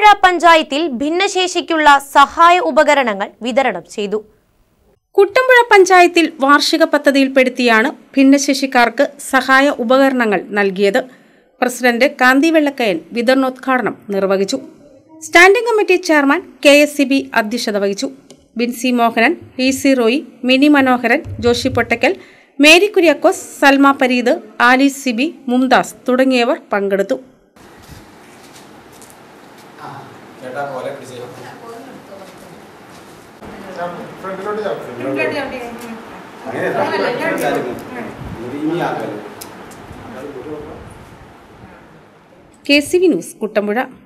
കുട്ടമ്പുഴ പഞ്ചായത്തിൽ ഭിന്നശേഷിക്കുള്ള സഹായ ഉപകരണങ്ങൾ വിതരണം ചെയ്തു കുട്ടമ്പുഴ പഞ്ചായത്തിൽ വാർഷിക പദ്ധതിയിൽപ്പെടുത്തിയാണ് ഭിന്നശേഷിക്കാർക്ക് സഹായ ഉപകരണങ്ങൾ നൽകിയത് പ്രസിഡന്റ് കാന്തി വെള്ളക്കയൻ വിതരണോദ്ഘാടനം നിർവഹിച്ചു standing committee chairman K S C B അധ്യക്ഷത വഹിച്ചു Binsy Mohanan E C Roy Mini Manoharan Joshy Pottakkal Mary Kuriakose Salma Pareed Ali Siby Mumtaz തുടങ്ങിയവർ പങ്കെടുത്തു ചേട്ടാ പോലെ പിടിച്ചേ K C V news Kuttampuzha